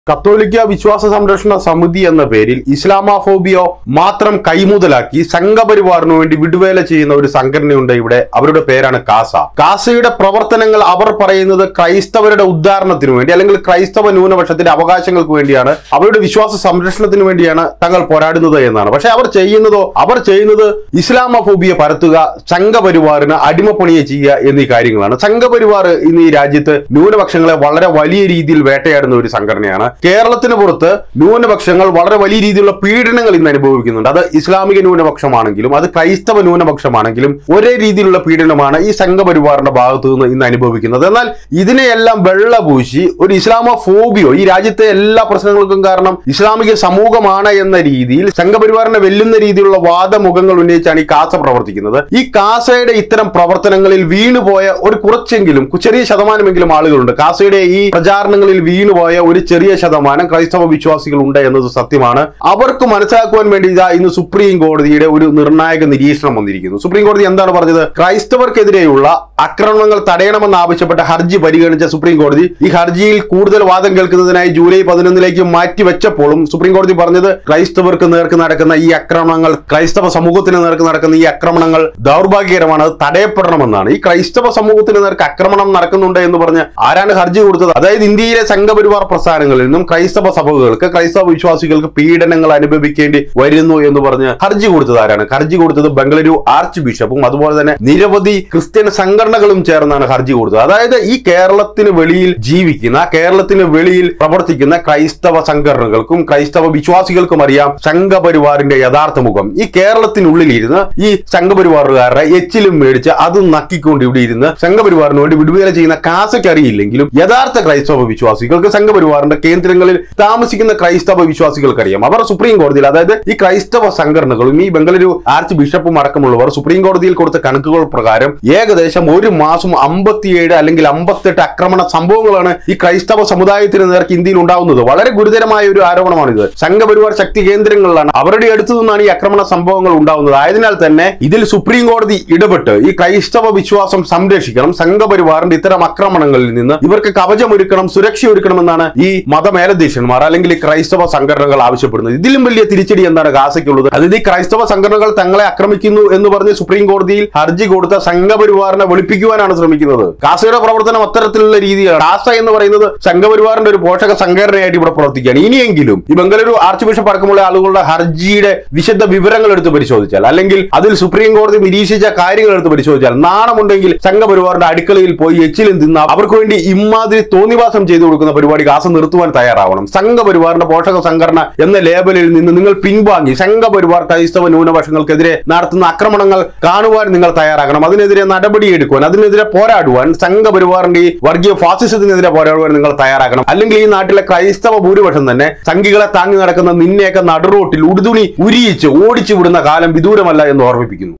കത്തോലിക്ക വിശ്വാസ സംരക്ഷണ സമിതി എന്ന പേരിൽ ഇസ്ലാമാഫോബിയോ മാത്രം കൈമുതലാക്കി സംഘപരിവാറിനു വേണ്ടി വിടുവേല ചെയ്യുന്ന ഒരു സംഘടനയുണ്ട് ഇവിടെ അവരുടെ പേരാണ് കാസ കാസയുടെ പ്രവർത്തനങ്ങൾ അവർ പറയുന്നത് ക്രൈസ്തവരുടെ ഉദ്ധാരണത്തിനു വേണ്ടി അല്ലെങ്കിൽ ക്രൈസ്തവ ന്യൂനപക്ഷത്തിന്റെ അവകാശങ്ങൾക്ക് വേണ്ടിയാണ് അവരുടെ വിശ്വാസ സംരക്ഷണത്തിന് വേണ്ടിയാണ് തങ്ങൾ പോരാടുന്നത് എന്നാണ് പക്ഷെ അവർ ചെയ്യുന്നതോ അവർ ചെയ്യുന്നത് ഇസ്ലാമഫോബിയ പരത്തുക സംഘപരിവാറിന് അടിമപ്പണിയെ ചെയ്യുക എന്നീ കാര്യങ്ങളാണ് സംഘപരിവാർ ഇന്ന് ഈ രാജ്യത്ത് ന്യൂനപക്ഷങ്ങളെ വളരെ വലിയ രീതിയിൽ വേട്ടയാടുന്ന ഒരു സംഘടനയാണ് കേരളത്തിന് പുറത്ത് ന്യൂനപക്ഷങ്ങൾ വളരെ വലിയ രീതിയിലുള്ള പീഡനങ്ങൾ ഇന്ന് അനുഭവിക്കുന്നുണ്ട് അത് ഇസ്ലാമിക ന്യൂനപക്ഷമാണെങ്കിലും അത് ക്രൈസ്തവ ന്യൂനപക്ഷമാണെങ്കിലും ഒരേ രീതിയിലുള്ള പീഡനമാണ് ഈ സംഘപരിവാറിന്റെ ഭാഗത്തു നിന്ന് ഇന്ന് അനുഭവിക്കുന്നത് എന്നാൽ ഇതിനെയെല്ലാം വെള്ളപൂശി ഒരു ഇസ്ലാമോ ഫോബിയോ ഈ രാജ്യത്തെ എല്ലാ പ്രശ്നങ്ങൾക്കും കാരണം ഇസ്ലാമിക സമൂഹമാണ് എന്ന രീതിയിൽ സംഘപരിവാറിനെ വെല്ലുന്ന രീതിയിലുള്ള വാദമുഖങ്ങൾ ഉന്നയിച്ചാണ് ഈ കാസ പ്രവർത്തിക്കുന്നത് ഈ കാസയുടെ ഇത്തരം പ്രവർത്തനങ്ങളിൽ വീണുപോയ ഒരു കുറച്ചെങ്കിലും ചെറിയ ശതമാനമെങ്കിലും ആളുകളുണ്ട് കാസയുടെ ഈ പ്രചാരണങ്ങളിൽ വീണുപോയ ഒരു ചെറിയ ശതമാനം ക്രൈസ്തവ വിശ്വാസികൾ ഉണ്ട് എന്നത് സത്യമാണ് അവർക്ക് മനസ്സിലാക്കുവാൻ വേണ്ടി ഇതാ ഇന്ന് സുപ്രീം കോടതിയുടെ ഒരു നിർണായക നിരീക്ഷണം വന്നിരിക്കുന്നു സുപ്രീം കോടതി എന്താണ് പറഞ്ഞത് ക്രൈസ്തവർക്കെതിരെയുള്ള ആക്രമണങ്ങൾ തടയണമെന്ന് ആവശ്യപ്പെട്ട ഹർജി പരിഗണിച്ച സുപ്രീം കോടതി ഈ ഹർജിയിൽ കൂടുതൽ വാദം കേൾക്കുന്നതിനായി ജൂലൈ പതിനൊന്നിലേക്ക് മാറ്റിവെച്ചപ്പോഴും സുപ്രീം കോടതി പറഞ്ഞത് ക്രൈസ്തവർക്ക് നേർക്ക് നടക്കുന്ന ഈ ആക്രമണങ്ങൾ ക്രൈസ്തവ സമൂഹത്തിന് നേർക്ക് നടക്കുന്ന ഈ ആക്രമണങ്ങൾ ദൗർഭാഗ്യകരമാണ് അത് തടയപ്പെടണമെന്നാണ് ഈ ക്രൈസ്തവ സമൂഹത്തിന് നേർക്ക് ആക്രമണം നടക്കുന്നുണ്ട് എന്ന് പറഞ്ഞ് ആരാണ് ഹർജി കൊടുത്തത് അതായത് ഇന്ത്യയിലെ സംഘപരിവാർ പ്രസ്ഥാനങ്ങളിൽ നിന്നും ക്രൈസ്തവ സഭകൾക്ക് ക്രൈസ്തവ വിശ്വാസികൾക്ക് പീഡനങ്ങൾ അനുഭവിക്കേണ്ടി വരുന്നു എന്ന് പറഞ്ഞ് ഹർജി കൊടുത്തത് ആരാണ് ഹർജി കൊടുത്തത് ബംഗളൂരു ആർച്ച് ബിഷപ്പും അതുപോലെ തന്നെ നിരവധി ക്രിസ്ത്യൻ സംഘടനകളും ചേർന്നാണ് ഹർജി കൊടുത്തത് അതായത് ഈ കേരളത്തിന് വെളിയിൽ ജീവിക്കുന്ന കേരളത്തിന് വെളിയിൽ പ്രവർത്തിക്കുന്ന ക്രൈസ്തവ സംഘടനകൾക്കും ക്രൈസ്തവ വിശ്വാസികൾക്കും അറിയാം സംഘപരിവാറിന്റെ യഥാർത്ഥ മുഖം ഈ കേരളത്തിനുള്ളിൽ ഇരുന്ന് ഈ സംഘപരിവാറുകാരുടെ എച്ചിലും മേടിച്ച് അത് നക്കിക്കൊണ്ട് ഇവിടെ ഇരുന്ന് സംഘപരിവാറിന് വേണ്ടി വിടുവേല ചെയ്യുന്ന കാസയ്ക്ക് അറിയില്ലെങ്കിലും യഥാർത്ഥ ക്രൈസ്തവ വിശ്വാസികൾക്ക് സംഘപരിവാറിന്റെ കേന്ദ്രങ്ങളിൽ താമസിക്കുന്ന ക്രൈസ്തവ വിശ്വാസികൾക്ക് അറിയാം അവർ സുപ്രീം കോടതിയിൽ അതായത് ഈ ക്രൈസ്തവ സംഘടനകളും ഈ ബംഗളൂരു ആർച്ച് ബിഷപ്പും അടക്കമുള്ളവർ സുപ്രീം കോടതിയിൽ കൊടുത്ത കണക്കുകൾ പ്രകാരം ഏകദേശം ഒരു മാസം അമ്പത്തിയേഴ് അല്ലെങ്കിൽ അമ്പത്തെട്ട് ആക്രമണ സംഭവങ്ങളാണ് ഈ ക്രൈസ്തവ സമുദായത്തിന് നേർക്ക് ഇന്ത്യയിൽ ഉണ്ടാവുന്നത് വളരെ ഗുരുതരമായ ഒരു ആരോപണമാണിത് സംഘപരിവാർ ശക്തി കേന്ദ്രങ്ങളിലാണ് അവരുടെ അടുത്തു നിന്നാണ് ഈ ആക്രമണ സംഭവങ്ങൾ ഉണ്ടാവുന്നത് ആയതിനാൽ തന്നെ ഇതിൽ സുപ്രീം കോടതി ഇടപെട്ട് ഈ ക്രൈസ്തവ വിശ്വാസം സംരക്ഷിക്കണം സംഘപരിവാറിന്റെ ഇത്തരം ആക്രമണങ്ങളിൽ നിന്ന് ഇവർക്ക് കവചമൊരുക്കണം സുരക്ഷ ഒരുക്കണമെന്നാണ് ഈ മതമേലധ്യക്ഷന്മാർ അല്ലെങ്കിൽ ഈ ക്രൈസ്തവ സംഘടനകൾ ആവശ്യപ്പെടുന്നത് ഇതിലും വലിയ തിരിച്ചടി എന്താണ് ഗാസയ്ക്കുള്ളത് അതായത് ഈ ക്രൈസ്തവ സംഘടനകൾ തങ്ങളെ ആക്രമിക്കുന്നു എന്ന് പറഞ്ഞ് സുപ്രീം കോടതിയിൽ ഹർജി കൊടുത്ത സംഘപരിവാറിനെ വെളുപ്പിക്കുവാനാണ് ശ്രമിക്കുന്നത് കാസയുടെ പ്രവർത്തനം അത്തരത്തിലുള്ള രീതിയാണ് കാസ എന്ന് പറയുന്നത് സംഘപരിവാറിന്റെ ഒരു പോഷക സംഘടനയായിട്ട് ഇവിടെ പ്രവർത്തിക്കുകയാണ് ഇനിയെങ്കിലും ഈ ബംഗളൂരു ആർച്ച് ബിഷപ്പ് അടക്കമുള്ള ആളുകളുടെ ഹർജിയുടെ വിശദ വിവരങ്ങൾ എടുത്ത് പരിശോധിച്ചാൽ അല്ലെങ്കിൽ അതിൽ സുപ്രീം കോടതി നിരീക്ഷിച്ച കാര്യങ്ങൾ എടുത്ത് പരിശോധിച്ചാൽ നാണമുണ്ടെങ്കിൽ സംഘപരിവാറിന്റെ അടുക്കളയിൽ പോയി എച്ചിലും തിന്ന അവർക്ക് വേണ്ടി ഇമാതിരി തോന്നിവാസം ചെയ്തു കൊടുക്കുന്ന പരിപാടി കാസ നിർത്തുവാൻ തയ്യാറാവണം സംഘപരിവാറിന്റെ പോഷക സംഘടന എന്ന ലേബലിൽ നിന്ന് നിങ്ങൾ പിൻവാങ്ങി സംഘപരിവാർ ക്രൈസ്തവ ന്യൂനപക്ഷങ്ങൾക്കെതിരെ നടത്തുന്ന ആക്രമണങ്ങൾ കാണുവാൻ നിങ്ങൾ തയ്യാറാകണം അതിനെതിരെ നടപടിയെടുക്കുവാൻ അതിനെതിരെ പോരാടുവാൻ സംഘപരിവാറിന്റെ ഈ വർഗീയ ഫാസിസത്തിനെതിരെ പോരാടുവാൻ നിങ്ങൾ തയ്യാറാക്കണം അല്ലെങ്കിൽ ഈ നാട്ടിലെ ക്രൈസ്തവ ഭൂരിപക്ഷം തന്നെ സംഘികളെ താങ്ങി നടക്കുന്ന നിന്നെയൊക്കെ നടുറോട്ടിൽ ഉടുതുണി ഉരിയിച്ച് ഓടിച്ചു വിടുന്ന കാലം വിദൂരമല്ല എന്ന് ഓർമ്മിപ്പിക്കുന്നു